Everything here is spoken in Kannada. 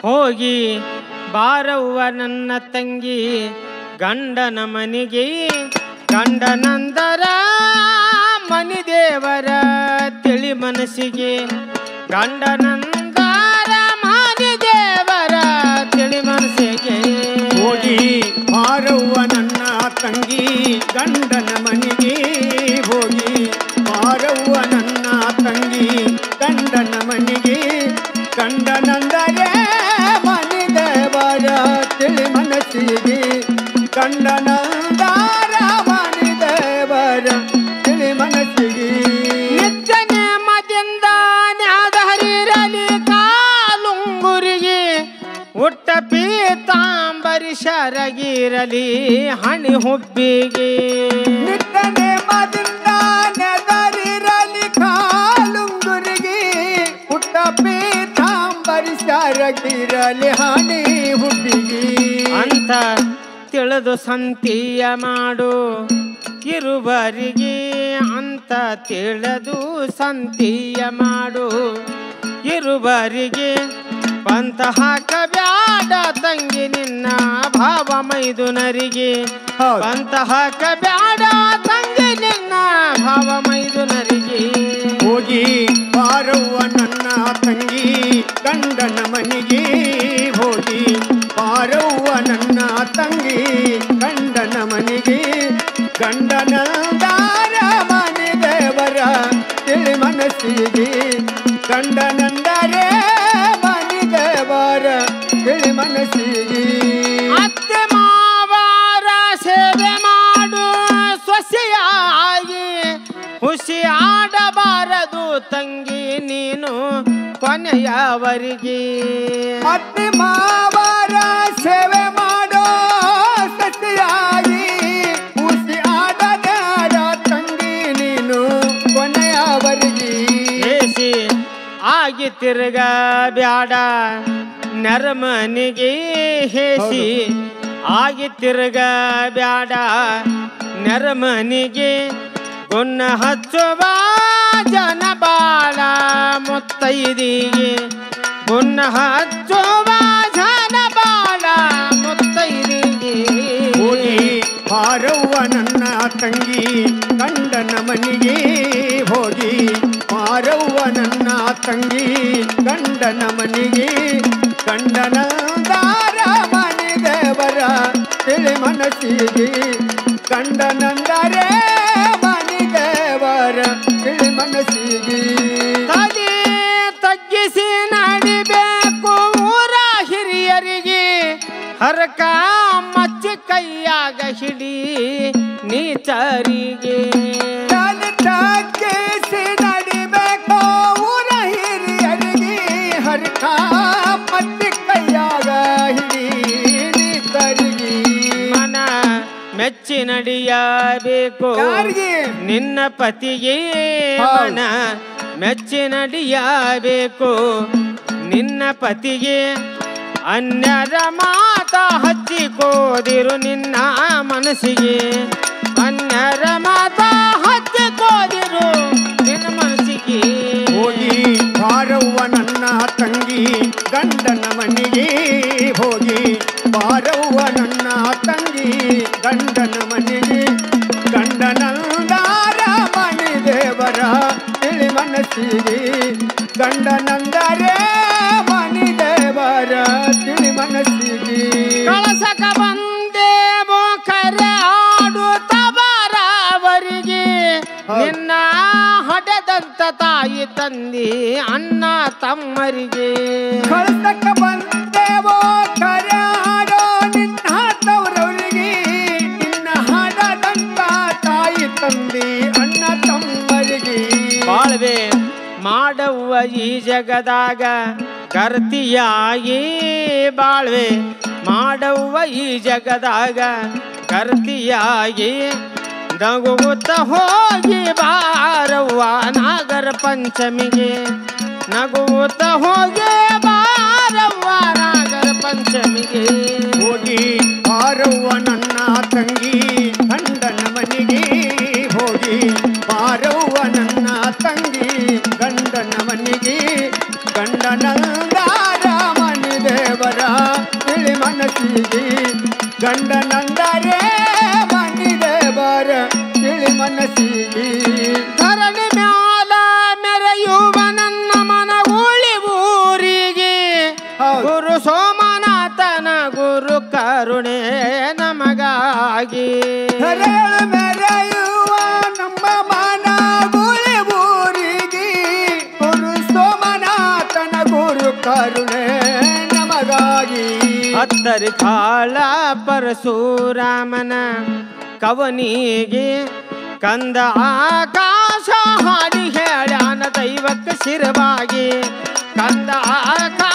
ಹೋಗಿ ಬಾರವ್ವ ನನ್ನ ತಂಗಿ ಗಂಡನ ಮನೆಗೆ ಗಂಡನಂದರ ಮನಿ ದೇವರ ತಿಳಿ ಮನಸ್ಸಿಗೆ ಗಂಡನಂದರ ಮನಿ ದೇವರ ತಿಳಿ ಮನಸ್ಸಿಗೆ ಹೋಗಿ ಮಾರವ್ವ ನನ್ನ ತಂಗಿ ಗಂಡನ ಮನೆಗೆ ಹೋಗಿ ಮಾರವ್ವ ನನ್ನ ತಂಗಿ ಗಂಡನ ಮನೆಗೆ ಗಂಡನಂದರೆ ಮನಿದೆ ಬರ ತಿಳಿ ಮನಸ್ಸಿಗೆ ಗಂಡನಂದರ ಮನಿದೆ ಬರ ತಿಳಿ ಮನಸ್ಸಿಗೆ ನಿತ್ಯ ನೇಮದಿಂದ ನ್ಯಾದ ಹರಿರಲಿ ಕಾಲುಂಗುರಿಗೆ ಉಟ್ಟ ಪೀತಾಂಬರಿ ಶರಗಿರಲಿ ಹಣಿ ಹುಬ್ಬಿಗೆ ನಿಟ್ಟನೆ ಮದಿಂದ ನೆದರಿರಲಿ ಕಾಲುಂಗುರಿಗೆ ಪುಟ್ಟ ಪೀತಾಂಬರಿ ಶಾರಗಿರಲಿ ಹಾನಿ ಹುಬ್ಬಿಗಿ ಅಂತ ತಿಳಿದು ಸಂತಿಯ ಮಾಡು ಇರುವರಿಗೆ ಅಂತ ತಿಳಿದು ಸಂತಿಯ ಮಾಡು ಇರುವರಿಗೆ ಪಂತ ಹಾಕಬ್ಯಾಡ ತಂಗಿ ನಿನ್ನ ಭಾವ ಮೈದುನರಿಗೆ ಹೌದು. ಪಂತ ಹಾಕಬ್ಯಾಡ ತಂಗಿ ನಿನ್ನ ಭಾವ ಮೈದುನರಿಗೆ ಹೋಗಿ ಬಾರವ್ವ ನನ್ನ ತಂಗಿ ಗಂಡನ ಮನೆಗೆ ಹೋಗಿ ಬಾರವ್ವ ನನ್ನ ತಂಗಿ ಗಂಡನ ಮನೆಗೆ ಗಂಡನ ದಾರ ಮನೆ ದೇವರ ತಿಳಿ ಮನಸ್ಸಿಗೆ ಗಂಡನಂದರೆ ಮನೆ ದೇವರ ತಿಳಿ ಮನಸ್ಸಿಗೆ ಅತ್ತೆ ಮಾವಾರ ಸೇವೆ ಮಾಡು ಸೊಸೆಯಾಗಿ ಖುಷಿ ಆಡಬಾರದು ತಂಗಿ ನೀನು ಕೊನೆಯವರಿಗೆ ಅತ್ತೆ ಮಾವರ ಸೇವೆ ಮಾಡೋ ಸತಿಯಾಗಿ ಖುಷಿ ಆಡದಾಡ ತಂಗಿ ನೀನು ಕೊನೆಯವರೆಗೆ ಬೇಸಿ ಆಗಿ ತಿರುಗ ಬ್ಯಾಡ ನರಮನಿಗೆ ಹೇಸಿ ಆಗಿ ತಿರುಗ ಬ್ಯಾಡ ನರಮನಿಗೆ ಗುನ್ನ ಹಚ್ಚುವ ಜನ ಬಾಳ ಮುತ್ತೈದಿಗೆ ಗುನ್ನ ಹಚ್ಚುವ ಜನ ಬಾಳ ಮುತ್ತೈದಿಗೆ ಹೋಗಿ ಮಾರವ್ವ ನನ್ನ ತಂಗಿ ಗಂಡನ ಮನೆಗೆ ಹೋಗಿ ಮಾರವ್ವ ನನ್ನ ತಂಗಿ ಗಂಡನ ಮನೆಗೆ ಗಂಡನ ದಾರ ಮನೆ ದೇವರ ತಿಳಿ ಮನಸ್ಸಿಗೆ ಗಂಡನಂದರೆ ಮನೆ ದೇವರ ತಿಳಿ ಮನಸ್ಸಿಗೆ ತಲೆ ತಗ್ಗಿಸಿ ನಡಿಬೇಕು ಊರ ಹಿರಿಯರಿಗೆ ಹರಕ ಮಚ್ಚಿ ಕೈಯಾಗ ಹಿಡಿ ನೀಚರಿಗೆ ತಲೆ ತಗ್ಗಿಸಿ ನಡಿಬೇಕು ಊರ ಹಿರಿಯರಿಗೆ ಹರಕ ಮತ್ತಿ ಕೈಯಾಗ ಹಿಡಿ ನೀತರಿಗೆ ಮನ ಮೆಚ್ಚಿ ನಡೆಯಬೇಕು ಯಾರಿಗೆ ನಿನ್ನ ಪತಿಗೆ ಹೌದು. ಮನ ಮೆಚ್ಚಿ ನಡೆಯಬೇಕು ನಿನ್ನ ಪತಿಗೆ ಅನ್ಯರ ಮಾತ ಹಚ್ಚಿಕೋದಿರು ನಿನ್ನ ಮನಸ್ಸಿಗೆ ಅನ್ಯರ ಮಾತ ಹಚ್ಚಿಕೋದಿರು ನಿನ್ನ ಮನಸ್ಸಿಗೆ ಹೋಗಿ ಬಾರವ್ವ ನನ್ನ ತಂಗಿ ಗಂಡನ ಮನೆಗೆ ಹೋಗಿ ಬಾರವ್ವ ನನ್ನ ತಂಗಿ ಗಂಡನ ಮನೆಗೆ ಗಂಡನಂದಾರ ಮನೆ ದೇವರ ತಿಳಿ ಮನಸ್ಸಿಗೆ ಗಂಡನಂದರೆ ಮನೆ ದೇವರ ತಿಳಿ ಮನಸ್ಸಿಗೆ ಕಳಸಕ ಬಂದೇವೋ ಕರೆ ಆಡು ತಬಾರವರಿಗೆ ನಿನ್ನ ಹೊಡೆದಂತ ತಾಯಿ ತಂದಿ ಅಣ್ಣ ತಮ್ಮರಿಗೆ ಕಳ್ಸಕ್ಕ ಬಂದೇವೋ ಕರಾಡೋ ನಿನ್ನ ತವರವರಿಗೆ ನಿನ್ನ ಹಾಡದಂತ ತಾಯಿ ತಂದೆ ಅಣ್ಣ ತಮ್ಮರಿಗೆ ಬಾಳ್ವೆ ಮಾಡವ್ವ ಈ ಜಗದಾಗ ಕರ್ತಿಯಾಗಿ ಬಾಳ್ವೆ ಮಾಡವ್ವ ಈ ಜಗದಾಗ ಕರ್ತಿಯಾಗಿ ನಗುತ್ತ ಹೋಗಿ ಬಾರವ್ವ ನಾಗರ ಪಂಚಮಿಗೆ ನಗುತ್ತ ಹೋಗಿ ಬಾರವ್ವ ನಾಗರ ಪಂಚಮಿಗೆ ಹೋಗಿ ಬಾರವ್ವ ನನ್ನ ತಂಗಿ ಗಂಡನ ಮನೆಗೆ ಹೋಗಿ ಬಾರವ್ವ ನನ್ನ ತಂಗಿ ಗಂಡನ ಮನೆಗೆ ಗಂಡನಂದಾರ ಮನೆ ದೇವ ಗುರು ಸೋಮನಾಥನ ಗುರು ಕರುಣೆ ನಮಗಾಗಿ ಹರಳ ಮೆರೆಯುವ ನಮ್ಮ ಮನ ಗುಳಿ ಊರಿಗೆ ಗುರು ಸೋಮನಾಥನ ಗುರು ಕರುಣೆ ನಮಗಾಗಿ ಹತ್ತರಿ ಕಾಳ ಪರಶುರಾಮನ ಕವನಿಗೆ ಕಂದ ಆಕಾಶ ಹಾಡಿ ಹೇಳ್ಯಾನ ದೈವಕ್ಕೆ ಶಿರವಾಗಿ ಕಂದ ಆಕಾಶ